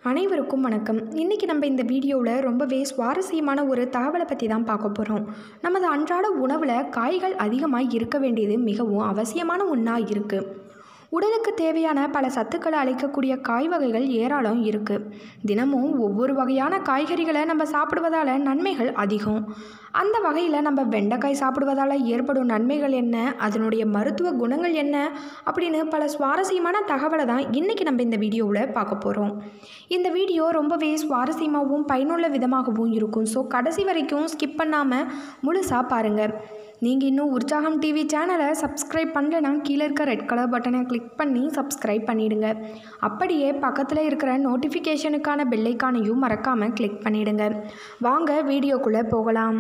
அனைவருக்கும் வணக்கம் இன்றைக்கி நம்ம இந்த வீடியோவில் ரொம்பவே சுவாரஸ்யமான ஒரு தகவலை பற்றி தான் பார்க்க போகிறோம் நமது அன்றாட உணவில் காய்கள் அதிகமாக இருக்க வேண்டியது மிகவும் அவசியமான ஒன்றா இருக்குது உடலுக்கு தேவையான பல சத்துக்களை அளிக்கக்கூடிய காய் வகைகள் ஏராளம் இருக்குது தினமும் ஒவ்வொரு வகையான காய்கறிகளை நம்ம சாப்பிடுவதால் நன்மைகள் அதிகம் அந்த வகையில் நம்ம வெண்டைக்காய் சாப்பிடுவதால் ஏற்படும் நன்மைகள் என்ன அதனுடைய மருத்துவ குணங்கள் என்ன அப்படின்னு பல சுவாரஸ்யமான தகவலை தான் இன்றைக்கி நம்ம இந்த வீடியோவில் பார்க்க போகிறோம் இந்த வீடியோ ரொம்பவே சுவாரஸ்யமாகவும் பயனுள்ள விதமாகவும் இருக்கும் ஸோ கடைசி வரைக்கும் ஸ்கிப் பண்ணாமல் முழுசாக பாருங்கள் நீங்கள் இன்னும் உற்சாகம் டிவி சேனலை சப்ஸ்கிரைப் பண்ணலைன்னா கீழே இருக்க ரெட் கலர் பட்டனை கிளிக் பண்ணி சப்ஸ்கிரைப் பண்ணிடுங்க அப்படியே பக்கத்தில் இருக்கிற நோட்டிஃபிகேஷனுக்கான பெல்லைக்கானையும் மறக்காமல் கிளிக் பண்ணிடுங்க வாங்க வீடியோக்குள்ளே போகலாம்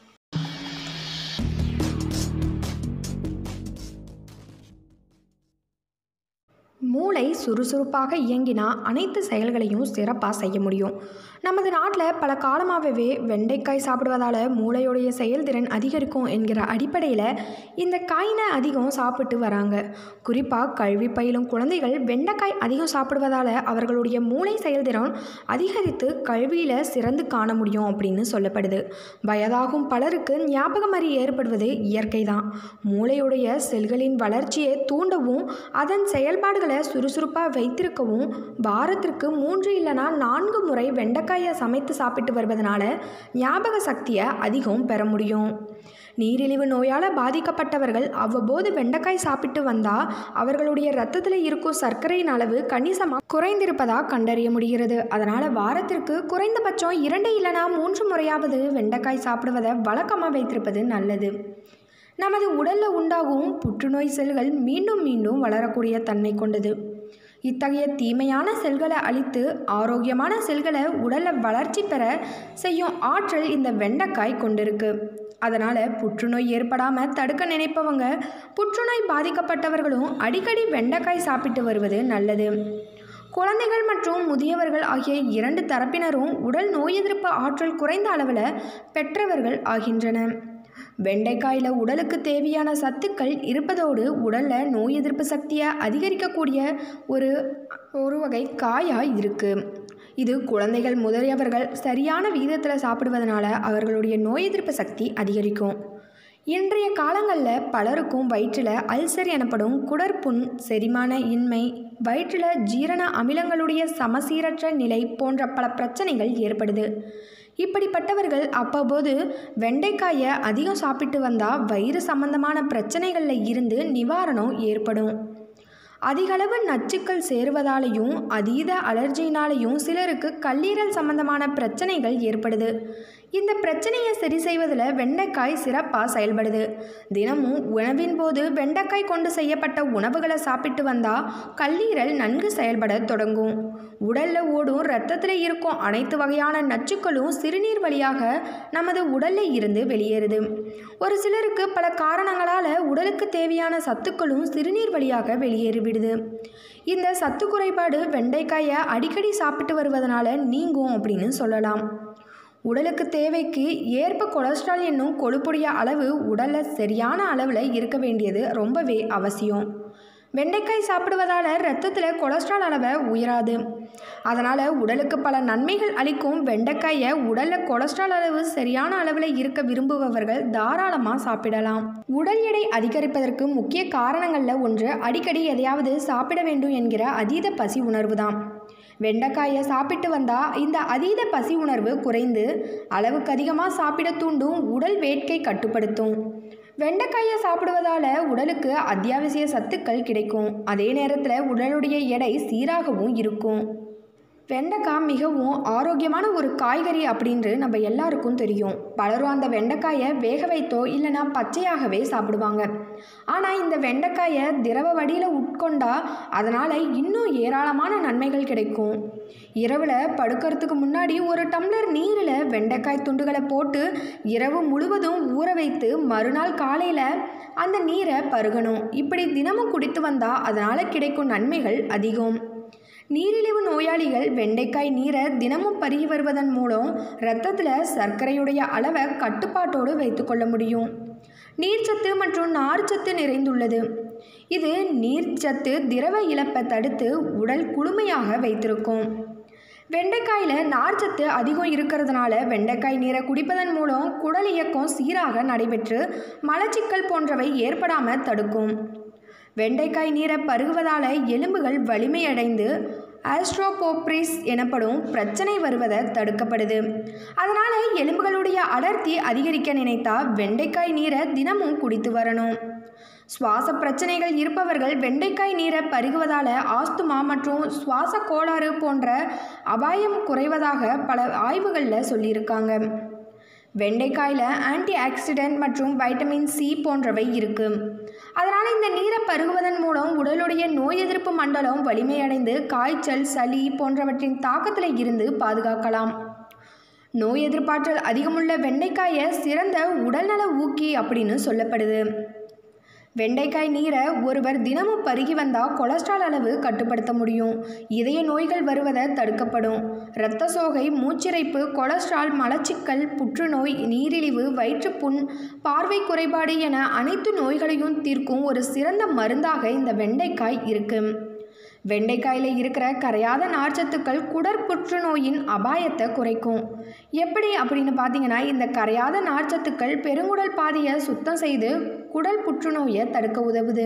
மூளை சுறுசுறுப்பாக இயங்கினா அனைத்து செயல்களையும் சிறப்பாக செய்ய முடியும் நமது நாட்டில் பல காலமாகவே வெண்டைக்காய் சாப்பிடுவதால் மூளையுடைய செயல்திறன் அதிகரிக்கும் என்கிற அடிப்படையில் இந்த காயினை அதிகம் சாப்பிட்டு வராங்க குறிப்பாக கல்வி பயிலும் குழந்தைகள் வெண்டைக்காய் அதிகம் சாப்பிடுவதால் அவர்களுடைய மூளை செயல்திறன் அதிகரித்து கல்வியில் சிறந்து காண முடியும் அப்படின்னு சொல்லப்படுது வயதாகும் பலருக்கு ஞாபகமறி ஏற்படுவது இயற்கை தான் மூளையுடைய செல்களின் வளர்ச்சியை தூண்டவும் அதன் செயல்பாடுகளை சுறுசுறுப்பாக வைத்திருக்கவும் வாரத்திற்கு மூன்று இல்லைனா நான்கு முறை வெண்டைக்காயை சமைத்து சாப்பிட்டு வருவதனால ஞாபக சக்தியை அதிகம் பெற முடியும் நீரிழிவு நோயால் பாதிக்கப்பட்டவர்கள் அவ்வப்போது வெண்டைக்காய் சாப்பிட்டு வந்தால் அவர்களுடைய ரத்தத்தில் இருக்கும் சர்க்கரையின் அளவு கணிசமாக குறைந்திருப்பதாக கண்டறிய முடிகிறது அதனால் வாரத்திற்கு குறைந்தபட்சம் இரண்டு இல்லைனா மூன்று முறையாவது வெண்டைக்காய் சாப்பிடுவதை வழக்கமாக வைத்திருப்பது நல்லது நமது உடலில் உண்டாகும் புற்றுநோய் செல்கள் மீண்டும் மீண்டும் வளரக்கூடிய தன்மை கொண்டது இத்தகைய தீமையான செல்களை அழித்து ஆரோக்கியமான செல்களை உடலில் வளர்ச்சி பெற செய்யும் ஆற்றல் இந்த வெண்டைக்காய் கொண்டிருக்கு அதனால் புற்றுநோய் ஏற்படாமல் தடுக்க நினைப்பவங்க புற்றுநோய் பாதிக்கப்பட்டவர்களும் அடிக்கடி வெண்டைக்காய் சாப்பிட்டு வருவது நல்லது குழந்தைகள் மற்றும் முதியவர்கள் ஆகிய இரண்டு தரப்பினரும் உடல் நோய் எதிர்ப்பு ஆற்றல் குறைந்த அளவில் பெற்றவர்கள் ஆகின்றன வெண்டைக்காயில் உடலுக்கு தேவையான சத்துக்கள் இருப்பதோடு உடலில் நோய் எதிர்ப்பு சக்தியை அதிகரிக்கக்கூடிய ஒரு ஒரு வகை காயாக இருக்குது இது குழந்தைகள் முதலியவர்கள் சரியான விகிதத்தில் சாப்பிடுவதனால அவர்களுடைய நோய் எதிர்ப்பு சக்தி அதிகரிக்கும் இன்றைய காலங்களில் பலருக்கும் வயிற்றில் அல்சர் எனப்படும் குடற்புண் செரிமான இன்மை வயிற்றில் ஜீரண அமிலங்களுடைய சமசீரற்ற நிலை போன்ற பல பிரச்சனைகள் ஏற்படுது இப்படிப்பட்டவர்கள் அப்போது வெண்டைக்காயை அதிகம் சாப்பிட்டு வந்தால் வயிறு சம்பந்தமான பிரச்சனைகளில் இருந்து நிவாரணம் ஏற்படும் அதிகளவு நச்சுக்கள் சேருவதாலேயும் அதீத அலர்ஜினாலேயும் சிலருக்கு கல்லீரல் சம்பந்தமான பிரச்சனைகள் ஏற்படுது இந்த பிரச்சனையை சரி செய்வதில் வெண்டைக்காய் சிறப்பாக செயல்படுது தினமும் உணவின் போது வெண்டைக்காய் கொண்டு செய்யப்பட்ட உணவுகளை சாப்பிட்டு வந்தால் கல்லீரல் நன்கு செயல்பட தொடங்கும் உடலில் ஓடும் இரத்தத்தில் இருக்கும் அனைத்து வகையான நச்சுக்களும் சிறுநீர் வழியாக நமது உடலில் இருந்து வெளியேறுது ஒரு சிலருக்கு பல காரணங்களால் உடலுக்கு தேவையான சத்துக்களும் சிறுநீர் வழியாக வெளியேறிவிடுது இந்த சத்து குறைபாடு வெண்டைக்காயை அடிக்கடி சாப்பிட்டு வருவதனால நீங்கும் அப்படின்னு சொல்லலாம் உடலுக்கு தேவைக்கு ஏற்ப கொலஸ்ட்ரால் என்னும் கொழுப்புடைய அளவு உடலில் சரியான அளவில் இருக்க வேண்டியது ரொம்பவே அவசியம் வெண்டைக்காய் சாப்பிடுவதால் ரத்தத்தில் கொலஸ்ட்ரால் அளவை உயராது அதனால் உடலுக்கு பல நன்மைகள் அளிக்கும் வெண்டைக்காயை உடலில் கொலஸ்ட்ரால் அளவு சரியான அளவில் இருக்க விரும்புபவர்கள் தாராளமாக சாப்பிடலாம் உடல் எடை அதிகரிப்பதற்கு முக்கிய காரணங்களில் ஒன்று அடிக்கடி எதையாவது சாப்பிட வேண்டும் என்கிற அதீத பசி உணர்வு தான் வெண்டைக்காயை சாப்பிட்டு வந்தால் இந்த அதீத பசி உணர்வு குறைந்து அளவுக்கு அதிகமாக சாப்பிட தூண்டும் உடல் வேட்கை கட்டுப்படுத்தும் வெண்டைக்காயை சாப்பிடுவதால் உடலுக்கு அத்தியாவசிய சத்துக்கள் கிடைக்கும் அதே நேரத்தில் உடலுடைய எடை சீராகவும் இருக்கும் வெண்டைக்காய் மிகவும் ஆரோக்கியமான ஒரு காய்கறி அப்படின்று நம்ம எல்லாருக்கும் தெரியும் பலரும் அந்த வெண்டைக்காயை வேக வைத்தோ இல்லைனா பச்சையாகவே சாப்பிடுவாங்க ஆனால் இந்த வெண்டைக்காயை திரவ வடியில் உட்கொண்டா அதனால் இன்னும் ஏராளமான நன்மைகள் கிடைக்கும் இரவில் படுக்கிறதுக்கு முன்னாடி ஒரு டம்ளர் நீரில் வெண்டைக்காய் துண்டுகளை போட்டு இரவு முழுவதும் ஊற வைத்து மறுநாள் காலையில் அந்த நீரை பருகணும் இப்படி தினமும் குடித்து வந்தால் அதனால் கிடைக்கும் நன்மைகள் அதிகம் நீரிழிவு நோயாளிகள் வெண்டைக்காய் நீரை தினமும் பருகி வருவதன் மூலம் இரத்தத்தில் சர்க்கரையுடைய அளவை கட்டுப்பாட்டோடு வைத்துக்கொள்ள முடியும் நீர்ச்சத்து மற்றும் நார்ச்சத்து நிறைந்துள்ளது இது நீர்ச்சத்து திரவ இழப்பை தடுத்து உடல் குளுமையாக வைத்திருக்கும் வெண்டைக்காயில் நார்ச்சத்து அதிகம் இருக்கிறதுனால வெண்டைக்காய் நீரை குடிப்பதன் மூலம் குடல் இயக்கம் சீராக நடைபெற்று மலச்சிக்கல் போன்றவை ஏற்படாமல் தடுக்கும் வெண்டைக்காய் நீரை பருகுவதால் எலும்புகள் வலிமையடைந்து ஆஸ்ட்ரோபோப்ரிஸ் எனப்படும் பிரச்சனை வருவதை தடுக்கப்படுது அதனால் எலும்புகளுடைய அடர்த்தி அதிகரிக்க நினைத்தா வெண்டைக்காய் நீரை தினமும் குடித்து வரணும் சுவாச பிரச்சனைகள் இருப்பவர்கள் வெண்டைக்காய் நீரை பருகுவதால் ஆஸ்துமா மற்றும் சுவாச கோளாறு போன்ற அபாயம் குறைவதாக பல ஆய்வுகளில் சொல்லியிருக்காங்க வெண்டைக்காயில் ஆன்டி ஆக்சிடென்ட் மற்றும் வைட்டமின் சி போன்றவை இருக்குது அதனால் இந்த நீரை பருகுவதன் மூலம் உடலுடைய நோய் எதிர்ப்பு மண்டலம் வலிமையடைந்து காய்ச்சல் சளி போன்றவற்றின் தாக்கத்தில் இருந்து பாதுகாக்கலாம் நோய் எதிர்ப்பாற்றல் அதிகமுள்ள வெண்டைக்காயை சிறந்த உடல்நல ஊக்கி அப்படின்னு சொல்லப்படுது வெண்டைக்காய் நீரை ஒருவர் தினமும் பருகி வந்தால் கொலஸ்ட்ரால் அளவு கட்டுப்படுத்த முடியும் இதய நோய்கள் வருவதை தடுக்கப்படும் இரத்த சோகை மூச்சிறைப்பு கொலஸ்ட்ரால் மலச்சிக்கல் புற்றுநோய் நீரிழிவு வயிற்றுப்புண் பார்வை குறைபாடு என அனைத்து நோய்களையும் தீர்க்கும் ஒரு சிறந்த மருந்தாக இந்த வெண்டைக்காய் இருக்கு வெண்டைக்காயில் இருக்கிற கரையாத நார்ச்சத்துக்கள் குடற் புற்றுநோயின் அபாயத்தை குறைக்கும் எப்படி அப்படின்னு பார்த்தீங்கன்னா இந்த கரையாத நார்ச்சத்துக்கள் பெருங்குடல் பாதையை சுத்தம் செய்து குடல் புற்றுநோயை தடுக்க உதவுது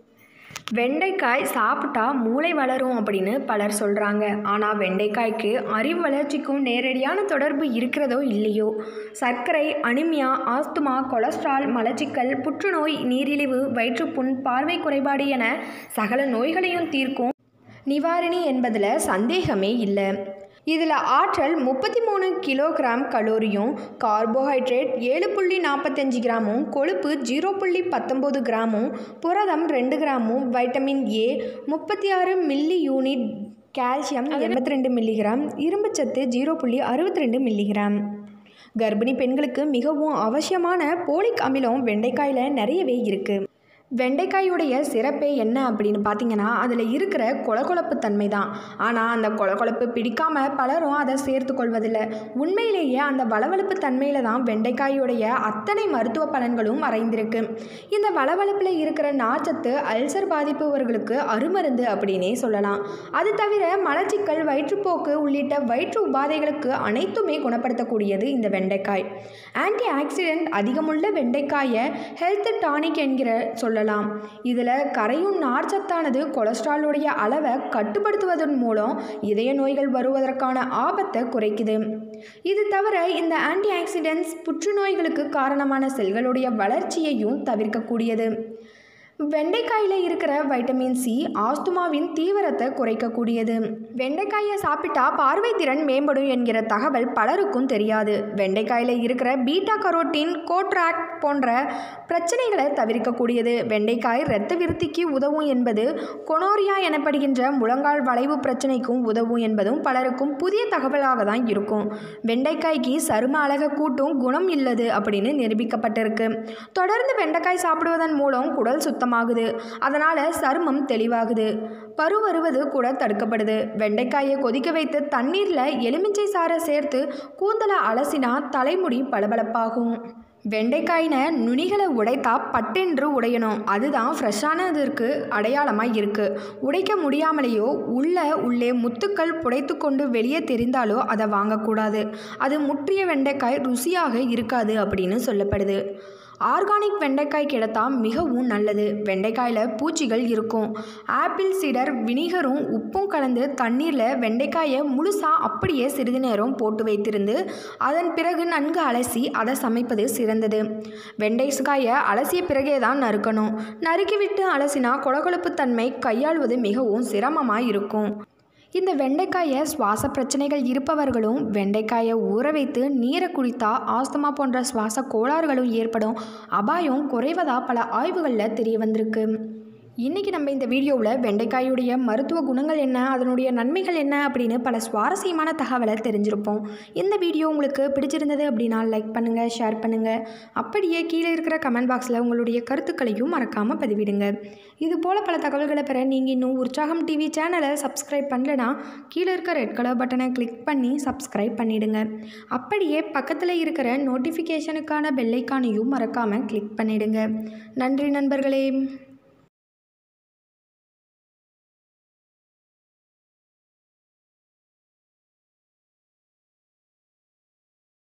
வெண்டைக்காய் சாப்பிட்டா மூளை வளரும் அப்படின்னு பலர் சொல்கிறாங்க ஆனால் வெண்டைக்காய்க்கு அறிவு வளர்ச்சிக்கும் நேரடியான தொடர்பு இருக்கிறதோ இல்லையோ சர்க்கரை அனிமியா ஆஸ்துமா கொலஸ்ட்ரால் மலச்சிக்கல் புற்றுநோய் நீரிழிவு வயிற்றுப்புண் பார்வை குறைபாடு என சகல நோய்களையும் தீர்க்கும் நிவாரணி என்பதில் சந்தேகமே இல்லை இதில் ஆற்றல் முப்பத்தி மூணு கிலோகிராம் கலோரியும் கார்போஹைட்ரேட் ஏழு புள்ளி நாற்பத்தஞ்சு கிராமும் கொழுப்பு ஜீரோ புள்ளி பத்தொம்போது கிராமும் புரதம் ரெண்டு கிராமும் வைட்டமின் ஏ முப்பத்தி ஆறு மில்லி யூனிட் கால்சியம் எண்பத்தி ரெண்டு மில்லிகிராம் இரும்புச்சத்து ஜீரோ புள்ளி அறுபத்தி ரெண்டு மில்லிகிராம் கர்ப்பிணி பெண்களுக்கு மிகவும் அவசியமான போலிக் அமிலம் வெண்டைக்காயில் நிறையவே இருக்குது வெண்டைக்காயுடைய சிறப்பே என்ன அப்படின்னு பார்த்தீங்கன்னா அதில் இருக்கிற கொலகொலப்பு தன்மை தான் ஆனால் அந்த கொலகொலப்பு பிடிக்காம பலரும் அதை சேர்த்து கொள்வதில்லை உண்மையிலேயே அந்த வளவளப்பு தன்மையில் தான் வெண்டைக்காயுடைய அத்தனை மருத்துவ பலன்களும் மறைந்திருக்கு இந்த வளவளப்பில் இருக்கிற நார்ச்சத்து அல்சர் பாதிப்பவர்களுக்கு அருமருந்து அப்படின்னே சொல்லலாம் அது தவிர மலச்சிக்கல் வயிற்றுப்போக்கு உள்ளிட்ட வயிற்று உபாதைகளுக்கு அனைத்துமே குணப்படுத்தக்கூடியது இந்த வெண்டைக்காய் ஆன்டி ஆக்சிடென்ட் அதிகமுள்ள வெண்டைக்காயை ஹெல்த் டானிக் என்கிற சொல்ல சொல்லலாம் இதில் கரையும் நார்ச்சத்தானது கொலஸ்ட்ராலுடைய அளவை கட்டுப்படுத்துவதன் மூலம் இதய நோய்கள் வருவதற்கான ஆபத்தை குறைக்குது இது தவிர இந்த ஆன்டி ஆக்சிடென்ட்ஸ் புற்றுநோய்களுக்கு காரணமான செல்களுடைய வளர்ச்சியையும் தவிர்க்கக்கூடியது வெண்டைக்காயில் இருக்கிற வைட்டமின் சி ஆஸ்துமாவின் தீவிரத்தை குறைக்கக்கூடியது வெண்டைக்காயை சாப்பிட்டா பார்வை திறன் மேம்படும் என்கிற தகவல் பலருக்கும் தெரியாது வெண்டைக்காயில் இருக்கிற பீட்டா கரோட்டின் கோட்ராக்ட் போன்ற பிரச்சனைகளை தவிர்க்கக்கூடியது வெண்டைக்காய் இரத்த விருத்திக்கு உதவும் என்பது கொனோரியா எனப்படுகின்ற முழங்கால் வளைவு பிரச்சனைக்கும் உதவும் என்பதும் பலருக்கும் புதிய தகவலாக தான் இருக்கும் வெண்டைக்காய்க்கு சரும அழக கூட்டும் குணம் இல்லது அப்படின்னு நிரூபிக்கப்பட்டிருக்கு தொடர்ந்து வெண்டைக்காய் சாப்பிடுவதன் மூலம் குடல் சுத்தமாகுது அதனால் சருமம் தெளிவாகுது பரு வருவது கூட தடுக்கப்படுது வெண்டைக்காயை கொதிக்க வைத்து தண்ணீரில் எலுமிச்சை சாறை சேர்த்து கூந்தலை அலசினா தலைமுடி பளபளப்பாகும் வெண்டைக்காயின நுனிகளை உடைத்தா பட்டென்று உடையணும் அதுதான் ஃப்ரெஷ்ஷானதற்கு அடையாளமாக இருக்குது உடைக்க முடியாமலேயோ உள்ள உள்ளே முத்துக்கள் புடைத்து கொண்டு வெளியே தெரிந்தாலோ அதை வாங்கக்கூடாது அது முற்றிய வெண்டைக்காய் ருசியாக இருக்காது அப்படின்னு சொல்லப்படுது ஆர்கானிக் வெண்டைக்காய் கிடைத்தா மிகவும் நல்லது வெண்டைக்காயில் பூச்சிகள் இருக்கும் ஆப்பிள் சிடர் வினிகரும் உப்பும் கலந்து தண்ணீரில் வெண்டைக்காயை முழுசாக அப்படியே சிறிது நேரம் போட்டு வைத்திருந்து அதன் பிறகு நன்கு அலசி அதை சமைப்பது சிறந்தது வெண்டைக்காயை அலசிய பிறகே தான் நறுக்கணும் நறுக்கிவிட்டு அலசினா கொழகொழப்பு தன்மை கையாள்வது மிகவும் சிரமமாக இருக்கும் இந்த வெண்டைக்காயை சுவாச பிரச்சனைகள் இருப்பவர்களும் வெண்டைக்காயை ஊற வைத்து நீரை குடித்தா ஆஸ்துமா போன்ற சுவாச கோளாறுகளும் ஏற்படும் அபாயம் குறைவதா பல ஆய்வுகளில் தெரிய வந்திருக்கு இன்றைக்கி நம்ம இந்த வீடியோவில் வெண்டைக்காயுடைய மருத்துவ குணங்கள் என்ன அதனுடைய நன்மைகள் என்ன அப்படின்னு பல சுவாரஸ்யமான தகவலை தெரிஞ்சிருப்போம் இந்த வீடியோ உங்களுக்கு பிடிச்சிருந்தது அப்படின்னா லைக் பண்ணுங்கள் ஷேர் பண்ணுங்கள் அப்படியே கீழே இருக்கிற கமெண்ட் பாக்ஸில் உங்களுடைய கருத்துக்களையும் மறக்காமல் பதிவிடுங்க இது போல் பல தகவல்களை பெற நீங்கள் இன்னும் உற்சாகம் டிவி சேனலை சப்ஸ்கிரைப் பண்ணலனா கீழே இருக்க ரெட் கலர் பட்டனை கிளிக் பண்ணி சப்ஸ்கிரைப் பண்ணிடுங்க அப்படியே பக்கத்தில் இருக்கிற நோட்டிஃபிகேஷனுக்கான பெல்லைக்கானையும் மறக்காமல் கிளிக் பண்ணிடுங்க நன்றி நண்பர்களே